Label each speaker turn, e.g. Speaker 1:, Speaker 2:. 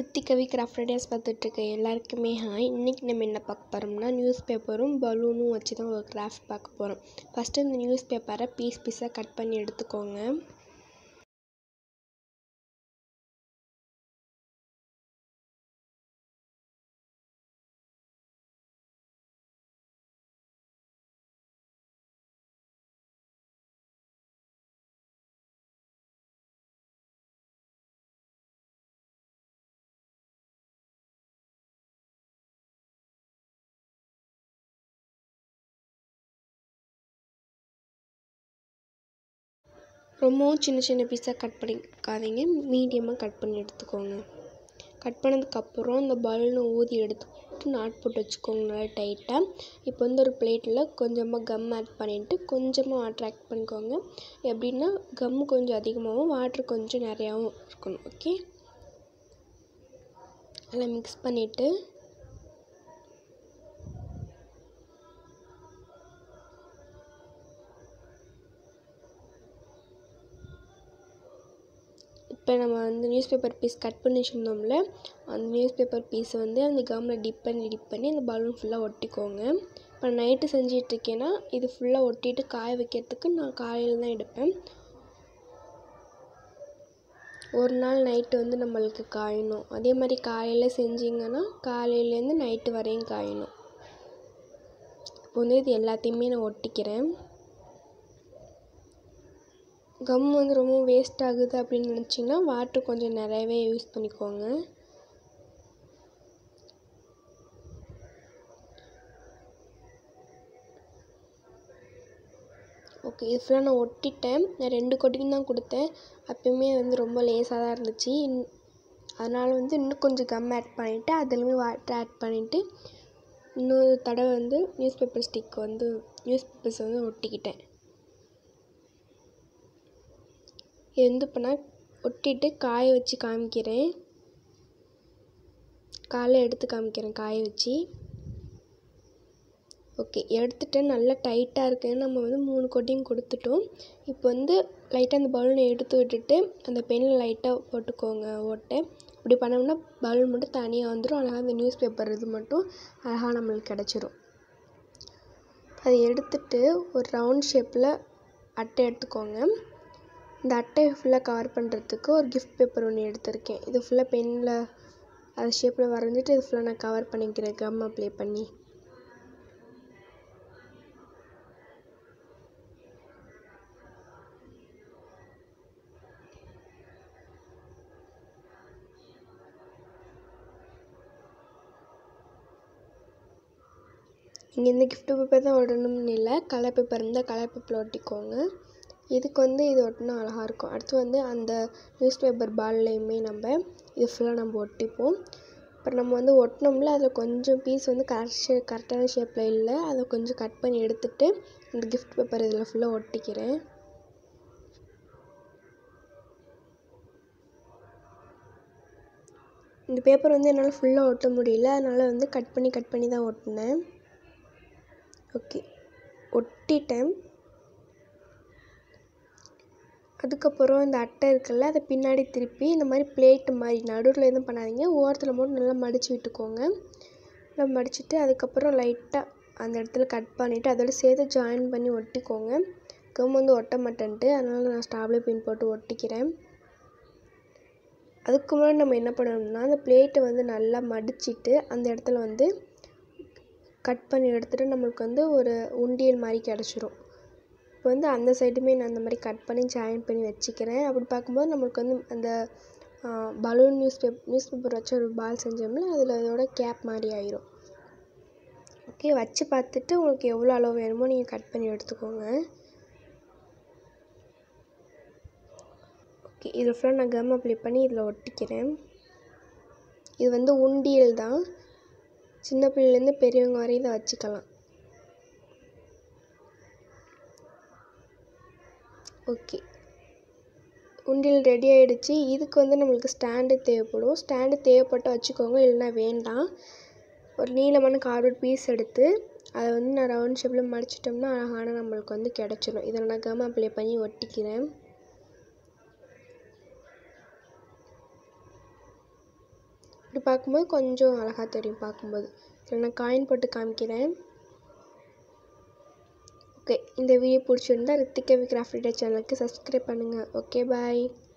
Speaker 1: ஸ்ருத்தி கவி craft ideas பார்த்துட்ருக்க எல்லாருக்குமே hi இன்றைக்கி நம்ம என்ன பார்க்க போகிறோம்னா நியூஸ் பேப்பரும் பலூனும் வச்சு தான் ஒரு கிராஃப்ட் பார்க்க போகிறோம் ஃபஸ்ட்டு இந்த நியூஸ் பேப்பரை பீஸ் பீஸாக கட் பண்ணி எடுத்துக்கோங்க ரொம்பவும் சின்ன சின்ன பீஸாக கட் பண்ணிக்காதீங்க மீடியமாக கட் பண்ணி எடுத்துக்கோங்க கட் பண்ணதுக்கப்புறம் இந்த பலூனை ஊதி எடுத்துக்கிட்டு நாட் போட்டு வச்சுக்கோங்க நல்லா டைட்டாக இப்போ வந்து ஒரு பிளேட்டில் கொஞ்சமாக கம் ஆட் பண்ணிவிட்டு கொஞ்சமாக வாட்டர் ஆட் பண்ணிக்கோங்க எப்படின்னா கம் கொஞ்சம் அதிகமாகவும் வாட்ரு கொஞ்சம் நிறையாவும் இருக்கணும் ஓகே நல்லா மிக்ஸ் பண்ணிவிட்டு இப்போ நம்ம வந்து நியூஸ் பேப்பர் பீஸ் கட் பண்ணி வச்சுருந்தோம்ல அந்த நியூஸ் பேப்பர் பீஸை வந்து அந்த கம்மில் டிப் பண்ணி டிப் பண்ணி அந்த பலூன் ஃபுல்லாக ஒட்டிக்கோங்க இப்போ நைட்டு செஞ்சிட்ருக்கேன்னா இது ஃபுல்லாக ஒட்டிட்டு காய வைக்கிறதுக்கு நான் காலையில் தான் எடுப்பேன் ஒரு நாள் நைட்டு வந்து நம்மளுக்கு காயணும் அதே மாதிரி காலையில் செஞ்சிங்கன்னா காலையிலேருந்து நைட்டு வரையும் காயணும் இப்போ வந்து இது எல்லாத்தையுமே நான் ஒட்டிக்கிறேன் கம் வந்து ரொம்ப வேஸ்ட் ஆகுது அப்படின்னு நினச்சிங்கன்னா வாட்டர் கொஞ்சம் நிறையவே யூஸ் பண்ணிக்கோங்க ஓகே இது ஃபுல்லாக நான் ஒட்டிட்டேன் நான் ரெண்டு கொட்டியும் தான் கொடுத்தேன் அப்பயுமே வந்து ரொம்ப லேசாக தான் இருந்துச்சு அதனால் வந்து இன்னும் கொஞ்சம் கம் ஆட் பண்ணிவிட்டு அதுலேயுமே வாட்டர் ஆட் பண்ணிவிட்டு இன்னொரு தடவை வந்து நியூஸ் பேப்பர் ஸ்டிக் வந்து நியூஸ் பேப்பர்ஸ் வந்து ஒட்டிக்கிட்டேன் இது வந்து இப்போ நான் ஒட்டிட்டு காய வச்சு காமிக்கிறேன் காலை எடுத்து காமிக்கிறேன் காய வச்சு ஓகே எடுத்துட்டு நல்லா டைட்டாக இருக்குன்னு நம்ம வந்து மூணு கொட்டியும் கொடுத்துட்டோம் இப்போ வந்து லைட்டாக அந்த பலூனை எடுத்து விட்டுட்டு அந்த பெண்ணில் லைட்டாக போட்டுக்கோங்க ஓட்டை அப்படி பண்ணோம்னா பலூன் மட்டும் தனியாக வந்துடும் அழகாக அந்த நியூஸ் பேப்பர் இது மட்டும் அழகாக நம்மளுக்கு கிடச்சிரும் அதை எடுத்துட்டு ஒரு ரவுண்ட் ஷேப்பில் அட்டை எடுத்துக்கோங்க இந்த அட்டையை ஃபுல்லாக கவர் பண்ணுறதுக்கு ஒரு கிஃப்ட் பேப்பர் ஒன்று எடுத்திருக்கேன் இது ஃபுல்லாக பெனில் அது ஷேப்பில் வரைஞ்சிட்டு இது ஃபுல்லாக நான் கவர் பண்ணிக்கிறேன் கம் அப்ளை பண்ணி நீங்கள் இந்த கிஃப்ட் பேப்பர் தான் ஒட்டணும்னு இல்லை கலர் பேப்பர் இருந்தால் கலர் பேப்பரில் ஒட்டிக்கோங்க இதுக்கு வந்து இது ஒட்டினா அழகாக இருக்கும் அடுத்து வந்து அந்த நியூஸ் பேப்பர் பால்லையுமே நம்ம இது ஃபுல்லாக நம்ம ஒட்டிப்போம் அப்புறம் நம்ம வந்து ஒட்டினோம்ல அதில் கொஞ்சம் பீஸ் வந்து கரெக்ட் ஷே கரெக்டான ஷேப்பில் இல்லை அதை கொஞ்சம் கட் பண்ணி எடுத்துட்டு இந்த கிஃப்ட் பேப்பர் இதில் ஃபுல்லாக ஒட்டிக்கிறேன் இந்த பேப்பர் வந்து என்னால் ஃபுல்லாக ஒட்ட முடியல அதனால் வந்து கட் பண்ணி கட் பண்ணி தான் ஒட்டினேன் ஓகே ஒட்டிட்டேன் அதுக்கப்புறம் இந்த அட்டை இருக்குல்ல அதை பின்னாடி திருப்பி இந்த மாதிரி பிளேட்டு மாதிரி நடுவில் எதுவும் பண்ணாதீங்க ஓரத்தில் மட்டும் நல்லா மடித்து விட்டுக்கோங்க நல்லா மடிச்சுட்டு அதுக்கப்புறம் லைட்டாக அந்த இடத்துல கட் பண்ணிவிட்டு அதோட சேர்த்து ஜாயின் பண்ணி ஒட்டிக்கோங்க கம் வந்து ஒட்ட மாட்டேன்ட்டு அதனால் நான் ஸ்டாப்லர் பின் போட்டு ஒட்டிக்கிறேன் அதுக்கு முன்னாடி நம்ம என்ன பண்ணணும்னா அந்த பிளேட்டை வந்து நல்லா மடிச்சிட்டு அந்த இடத்துல வந்து கட் பண்ணி எடுத்துகிட்டு நம்மளுக்கு வந்து ஒரு உண்டியல் மாதிரி கிடச்சிரும் இப்போ வந்து அந்த சைடுமே நான் அந்த மாதிரி கட் பண்ணி ஜாயின் பண்ணி வச்சுக்கிறேன் அப்படி பார்க்கும்போது நம்மளுக்கு வந்து அந்த பலூன் நியூஸ் பேப் நியூஸ் பேப்பர் வச்சு ஒரு பால் செஞ்சோம்ல அதில் அதோட கேப் மாதிரி ஆயிரும் ஓகே வச்சு பார்த்துட்டு உங்களுக்கு எவ்வளோ அளவு வேணுமோ நீங்கள் கட் பண்ணி எடுத்துக்கோங்க ஓகே இதில் ஃபுல்லாக நான் கம் அப்ளை பண்ணி இதில் ஒட்டிக்கிறேன் இது வந்து உண்டியல் தான் சின்ன பிள்ளைலேருந்து பெரியவங்க வரையும் இதை வச்சுக்கலாம் ஓகே உண்டியல் ரெடி ஆகிடுச்சு இதுக்கு வந்து நம்மளுக்கு ஸ்டாண்டு தேவைப்படும் ஸ்டாண்டு தேவைப்பட்ட வச்சுக்கோங்க இல்லைனா வேண்டாம் ஒரு நீளமான கார்ட்போர்ட் பீஸ் எடுத்து அதை வந்து நான் ரவுண்ட் ஷேப்பில் மடிச்சிட்டோம்னா அழகான நம்மளுக்கு வந்து கிடச்சிரும் இதில் நான் கம் அப்ளை பண்ணி ஒட்டிக்கிறேன் இப்படி பார்க்கும்போது கொஞ்சம் அழகாக தெரியும் பார்க்கும்போது இதில் நான் காயின் போட்டு காமிக்கிறேன் ஓகே இந்த வீடியோ பிடிச்சிருந்தா ரித்திகா கிராஃப்ட் சேனலுக்கு சப்ஸ்கிரைப் பண்ணுங்கள் ஓகே பாய்